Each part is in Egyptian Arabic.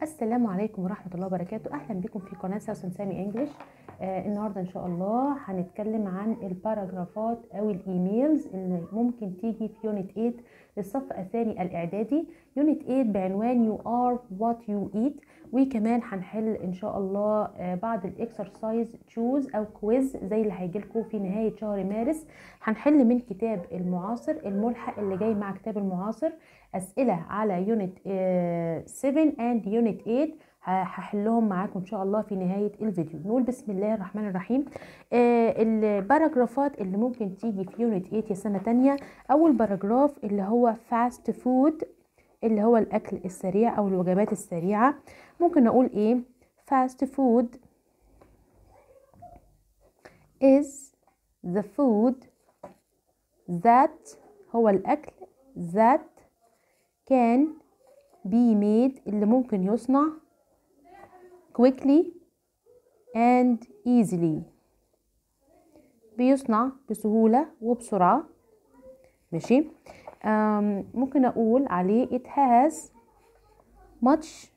السلام عليكم ورحمة الله وبركاته أهلا بكم في قناة سوسن سامي انجلش آه النهاردة إن شاء الله هنتكلم عن الباراجرافات أو الإيميلز اللي ممكن تيجي في يونت 8 للصف الثاني الإعدادي يونت 8 بعنوان You are what you eat وكمان هنحل إن شاء الله آه بعض الإكسرسايز تشوز أو كويز زي اللي هيجيلكم في نهاية شهر مارس هنحل من كتاب المعاصر الملحق اللي جاي مع كتاب المعاصر أسئلة على يونت 7 and يونت 8 هحلهم معاكم ان شاء الله في نهايه الفيديو نقول بسم الله الرحمن الرحيم آه الباراجرافات اللي ممكن تيجي في يونت 8 يا سنه تانية اول باراجراف اللي هو فاست فود اللي هو الاكل السريع او الوجبات السريعه ممكن نقول ايه fast food is the food that هو الاكل that can be made اللي ممكن يصنع quickly and easily بيصنع بسهولة وبسرعة ماشي ممكن أقول عليه it has much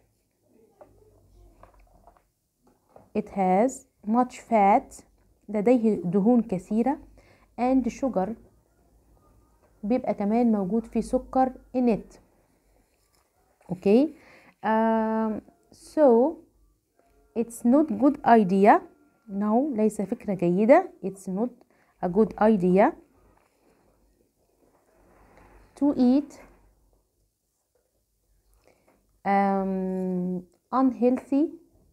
it has much fat لديه دهون كثيرة and sugar بيبقى كمان موجود فيه سكر in it okay um, so it's not good idea no ليس فكرة جيدة it's not a good idea to eat um, unhealthy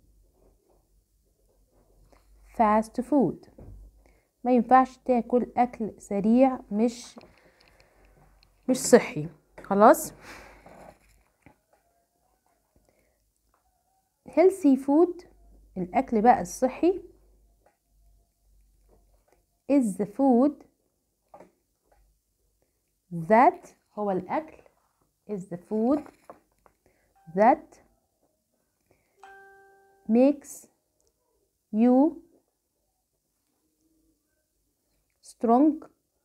fast food ما ينفعش تاكل اكل سريع مش مش صحي خلاص healthy food الأكل بقى الصحي is the food that هو الأكل is the food that makes you strong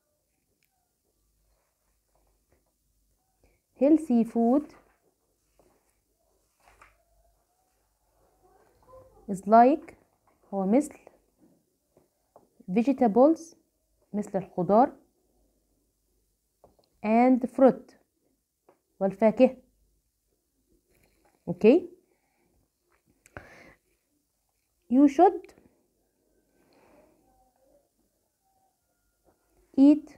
healthy food is like هو مثل vegetables مثل الخضار and fruit والفاكهة اوكي you should eat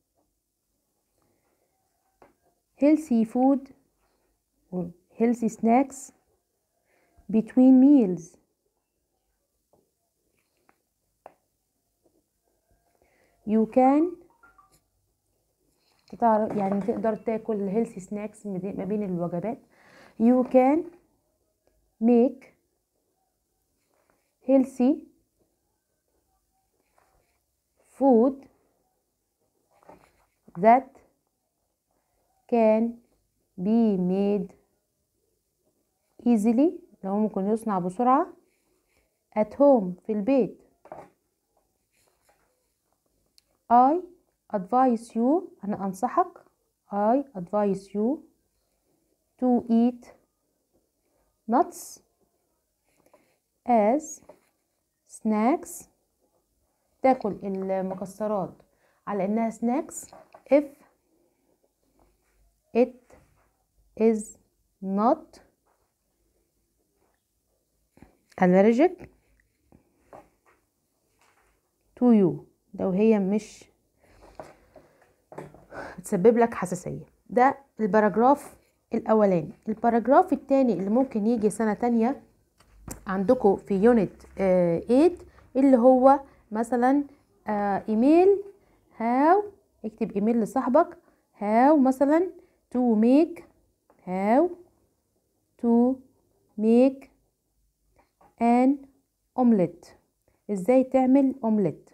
healthy food or healthy snacks between meals you can تعرف يعني تقدر تاكل هيلثي سناكس ما بين الوجبات you can make healthy food that can be made easily لو ممكن يصنع بسرعة at home في البيت I advise you أنا أنصحك I advise you to eat nuts as snacks تاكل المكسرات على إنها snacks if it is not allergic to you لو هي مش بتسبب لك حساسية ده الباراجراف الأولاني الباراجراف التاني اللي ممكن يجي سنة تانية عندكم في يونت 8 اللي هو مثلا ايميل هاو اكتب ايميل لصاحبك هاو مثلا to make how to make an omelette ازاي تعمل اومليت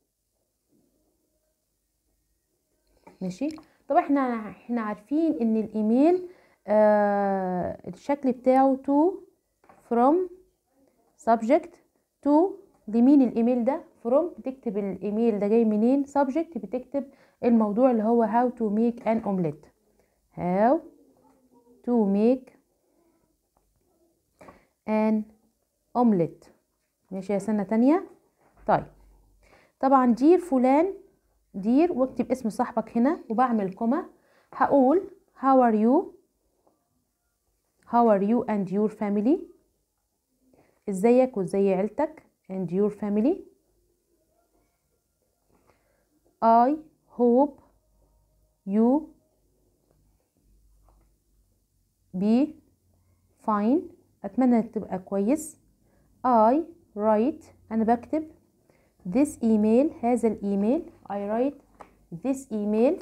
ماشي طب احنا احنا عارفين ان الايميل آه الشكل بتاعه to from subject to لمين الايميل ده from بتكتب الايميل ده جاي منين subject بتكتب الموضوع اللي هو how to make an omelette how to make an omelet ماشي يا سنة تانية طيب طبعا دير فلان دير واكتب اسم صاحبك هنا وبعمل كوما هقول how are you how are you and your family ازيك وازاي عيلتك and your family I hope you be fine أتمنى إنك تبقى كويس I write أنا بكتب this email هذا الإيميل I write this email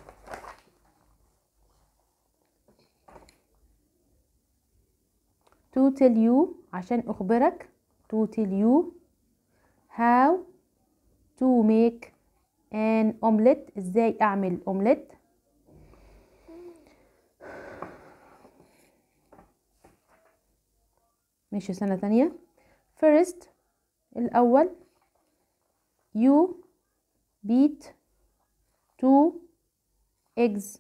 to tell you عشان أخبرك to tell you how to make an omelette ازاي اعمل اومليت ماشي سنة تانية first الأول you beat two eggs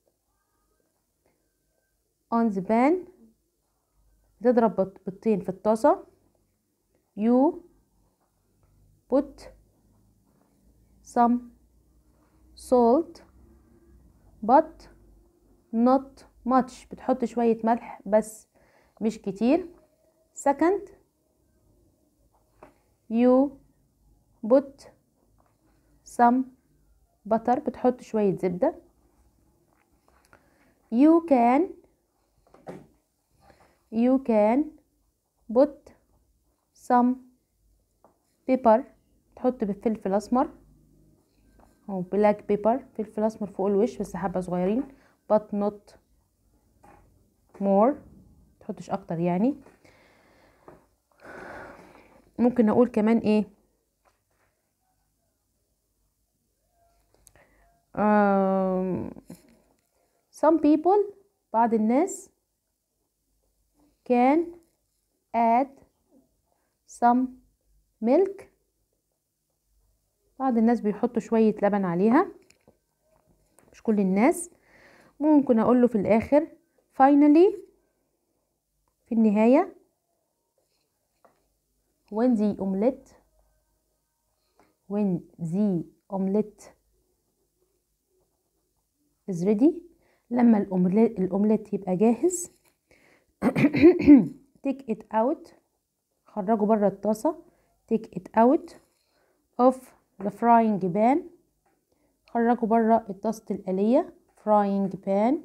on the pan تضرب بيضتين في الطاسة you put some salt but not much بتحط شوية ملح بس مش كتير second you put some butter بتحط شوية زبدة you can you can put some pepper تحط بالفلفل اسمر او بلاك بيبر فلفل اسمر فوق الوش بس حبه صغيرين but not more تحطش اكتر يعني ممكن اقول كمان ايه um, some people بعض الناس can add some milk بعض الناس بيحطوا شوية لبن عليها مش كل الناس ممكن اقول له في الاخر finally في النهاية when the omelette when the omelette is ready لما الأومليت, الأومليت يبقى جاهز take it out خرجه بره الطاسة take it out of the frying pan خرجه بره الطاسة الآلية frying pan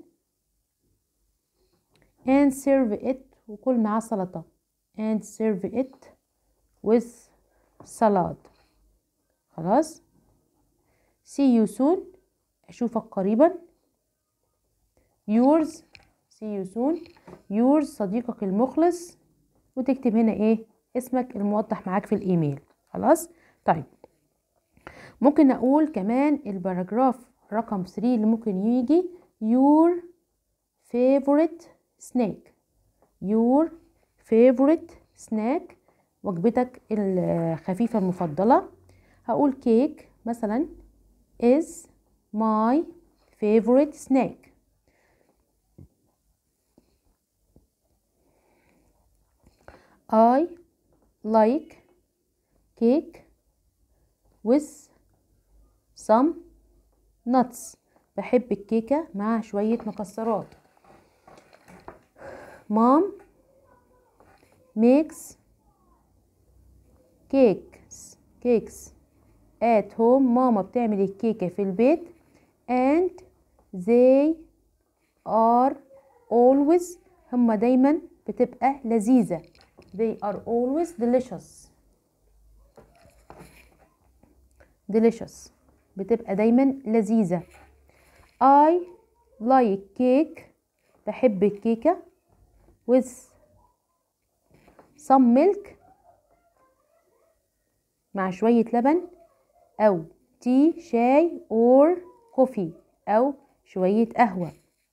and serve it وكل معاه سلطة and serve it with salad خلاص see you soon أشوفك قريبا yours see you soon yours صديقك المخلص وتكتب هنا ايه اسمك الموضح معاك في الايميل خلاص طيب ممكن اقول كمان الباراجراف رقم 3 اللي ممكن يجي your favorite snack your favorite snack وجبتك الخفيفة المفضلة هقول كيك مثلا is my favorite snack I like cake with some nuts بحب الكيكة مع شوية مكسرات mom makes cakes cakes at home ماما بتعمل الكيكة في البيت and they are always هما دايما بتبقى لذيذة they are always delicious delicious بتبقى دايما لذيذة I like cake بحب الكيكة with some milk مع شوية لبن أو تي شاي or coffee أو شوية قهوة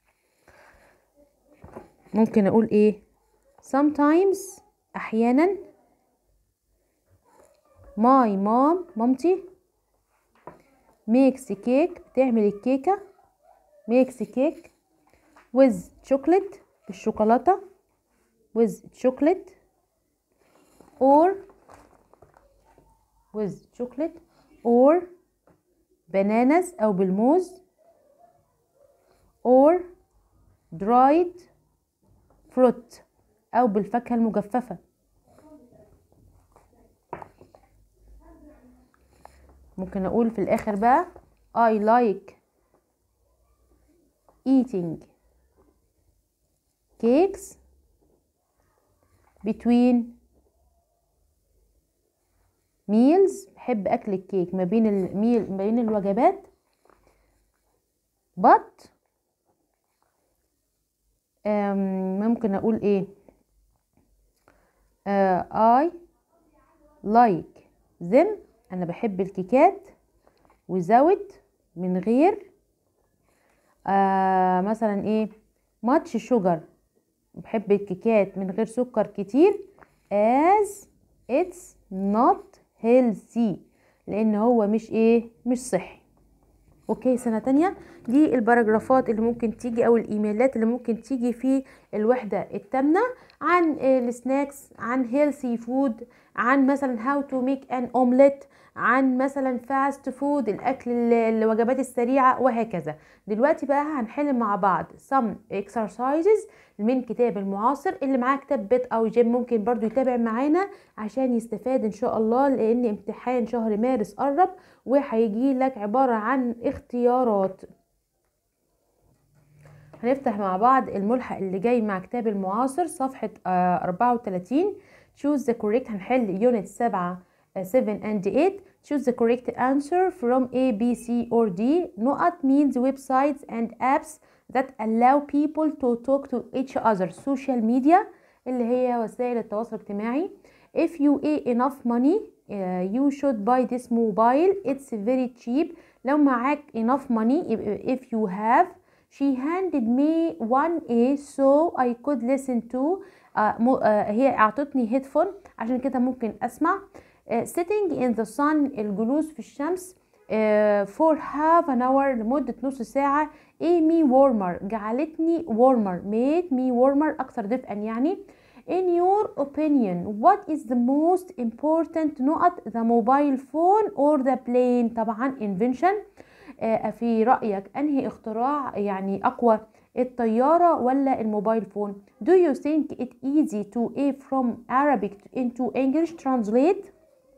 ممكن أقول إيه sometimes أحيانا my mom مامتي makes cake بتعمل الكيكة makes cake with chocolate بالشوكولاتة with chocolate or with chocolate or bananas أو بالموز or dried fruit أو بالفاكهة المجففة ممكن أقول في الآخر بقى I like eating cakes between meals بحب أكل الكيك ما بين الميل ما بين الوجبات but أم، ممكن أقول إيه آه I like them أنا بحب الكيكات without من غير آه مثلا إيه much sugar بحب الكيكات من غير سكر كتير as it's not healthy لأن هو مش إيه مش صحي اوكي سنة تانية دي الباراجرافات اللي ممكن تيجي او الايميلات اللي ممكن تيجي في الوحدة التامنة عن آه، السناكس عن هيلثي فود عن مثلا هاو تو ميك ان اومليت عن مثلا فاست فود الاكل ال- الوجبات السريعة وهكذا دلوقتي بقى هنحل مع بعض some exercises من كتاب المعاصر اللي معاه كتاب بيت او جيم ممكن برضو يتابع معانا عشان يستفاد ان شاء الله لان امتحان شهر مارس قرب وهيجي لك عبارة عن اختيارات هنفتح مع بعض الملحق اللي جاي مع كتاب المعاصر صفحة آه، 34 choose the correct هنحل unit 7 آه، 7 and 8 choose the correct answer from A, B, C or D نقط means websites and apps that allow people to talk to each other social media اللي هي وسائل التواصل الاجتماعي if you pay enough money uh, you should buy this mobile it's very cheap لو معاك enough money يبقى if you have she handed me one A so I could listen to آه مو آه هي اعطتني هيدفون عشان كده ممكن اسمع آه sitting in the sun الجلوس في الشمس آه for half an hour لمدة نص ساعة Amy warmer جعلتني warmer made me warmer أكثر دفئا يعني In your opinion what is the most important نقط the mobile phone or the plane طبعا invention آه، في رأيك أنهي اختراع يعني أقوى الطيارة ولا الموبايل فون Do you think it easy to a from Arabic into English translate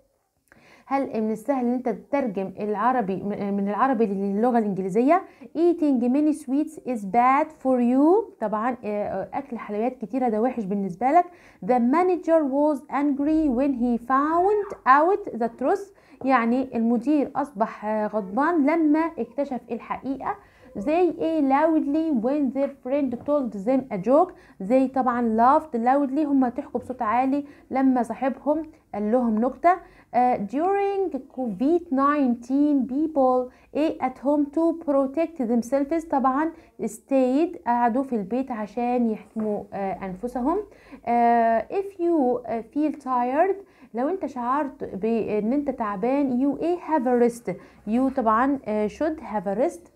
هل من السهل ان انت تترجم العربي من العربي للغه الانجليزيه eating many sweets is bad for you طبعا آه، اكل حلويات كتيره ده وحش بالنسبه لك the manager was angry when he found out the truth يعني المدير اصبح آه، غضبان لما اكتشف الحقيقه They ate loudly when their friend told them a joke. They طبعا laughed loudly هم ضحكوا بصوت عالي لما صاحبهم قال لهم نكتة. Uh, during COVID-19 people ate at home to protect themselves طبعا stayed قعدوا في البيت عشان يحموا uh, أنفسهم. Uh, if you uh, feel tired لو انت شعرت بان انت تعبان you a have a rest you طبعا uh, should have a rest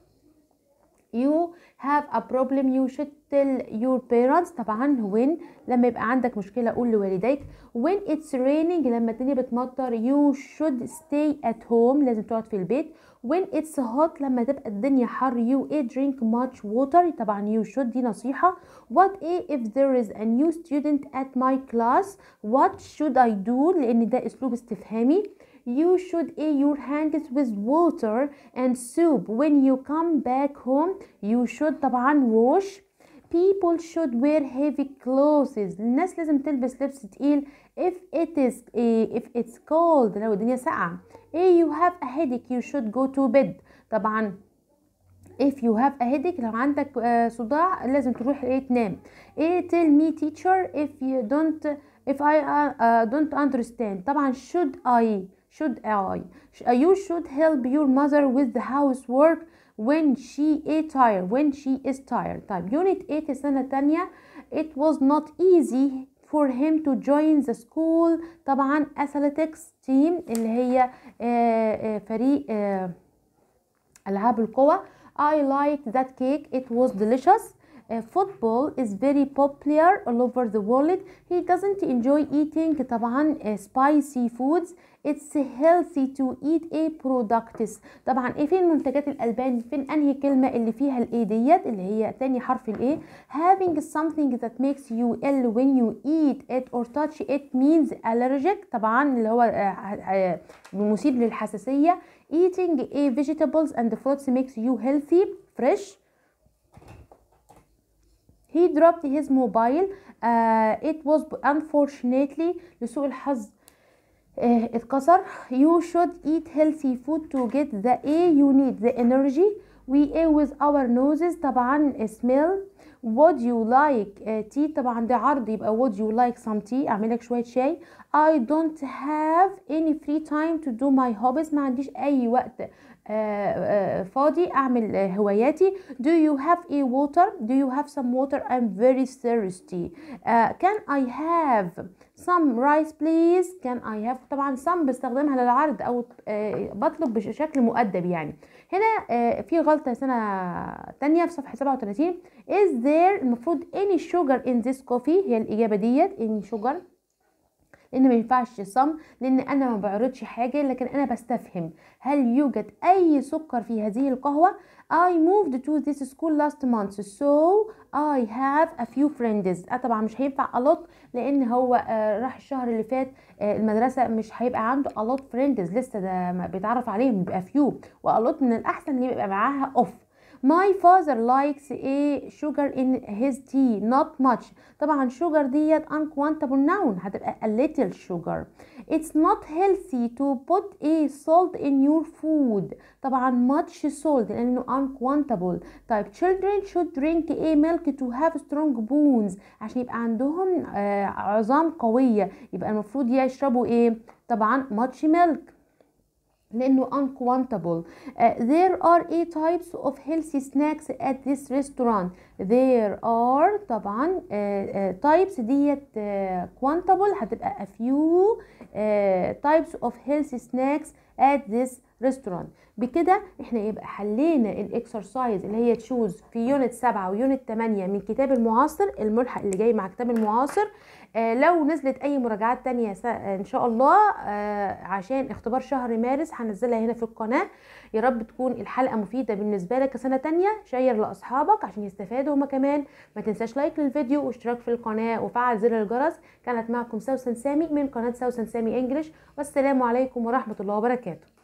you have a problem you should tell your parents طبعا when لما يبقى عندك مشكلة قول لوالديك when it's raining لما الدنيا بتمطر you should stay at home لازم تقعد في البيت when it's hot لما تبقى الدنيا حر you a drink much water طبعا you should دي نصيحة what a if there is a new student at my class what should I do لأن ده أسلوب استفهامي You should air your hands with water and soap when you come back home. You should طبعا wash. People should wear heavy clothes. الناس لازم تلبس لبس تقيل if it is eh, if it's cold لو الدنيا ساقعة. If you have a headache you should go to bed. طبعا if you have a headache لو عندك آه، صداع لازم تروح ايه تنام ايه tell me teacher if you don't if I uh, uh, don't understand طبعا should I should I you should help your mother with the housework when she is tired when she is tired طيب unit 8 السنة التانية it was not easy for him to join the school طبعا athletics team اللي هي آه، آه، فريق آه، ألعاب القوى I liked that cake it was delicious uh, football is very popular all over the world he doesn't enjoy eating طبعا uh, spicy foods it's healthy to eat a products طبعا ايه فين منتجات الالبان فين انهي كلمه اللي فيها الايه ديت اللي هي تاني حرف الايه having something that makes you ill when you eat it or touch it means allergic طبعا اللي هو مثير للحساسيه eating a vegetables and fruits makes you healthy fresh he dropped his mobile uh, it was unfortunately لسوء الحظ uh, اتكسر you should eat healthy food to get the A you need the energy we A with our noses طبعا smell would you like uh, tea طبعا ده عرض يبقى would you like some tea اعمل لك شويه شاي I don't have any free time to do my hobbies ما عنديش اي وقت uh, uh, فاضي اعمل uh, هواياتي do you have a water do you have some water I'm very thirsty uh, can I have some rice please can I have طبعا some بستخدمها للعرض او uh, بطلب بشكل مؤدب يعني هنا uh, في غلطة سنة تانية في صفحة 37 is there المفروض any sugar in this coffee هي الإجابة ديت any sugar لان ما ينفعش صم لان انا ما بعرضش حاجه لكن انا بستفهم هل يوجد اي سكر في هذه القهوه I moved to this school last month so I have a few friends آه طبعا مش هينفع a lot لان هو آه راح الشهر اللي فات آه المدرسه مش هيبقى عنده a lot friends لسه ده بيتعرف عليهم بيبقى few و a lot من الاحسن اللي يبقى معاها off My father likes a sugar in his tea not much طبعا sugar ديت uncountable noun هتبقى a little sugar It's not healthy to put a salt in your food طبعا much salt لأنه uncountable طيب children should drink a milk to have strong bones عشان يبقى عندهم آه عظام قوية يبقى المفروض يشربوا ايه طبعا much milk لانه uncountable uh, there are eight types of healthy snacks at this restaurant there are طبعا uh, uh, types ديت uh, countable هتبقى a few uh, types of healthy snacks at this restaurant بكده احنا يبقى حلينا الاكسرسايز اللي هي تشوز في يونت 7 ويونت 8 من كتاب المعاصر الملحق اللي جاي مع كتاب المعاصر آه لو نزلت اي مراجعات تانية ان شاء الله آه عشان اختبار شهر مارس هنزلها هنا في القناة يا رب تكون الحلقة مفيدة بالنسبة لك كسنة تانية شير لاصحابك عشان يستفادوا هما كمان ما تنساش لايك للفيديو واشتراك في القناة وفعل زر الجرس كانت معكم سوسن سامي من قناة سوسن سامي انجلش والسلام عليكم ورحمة الله وبركاته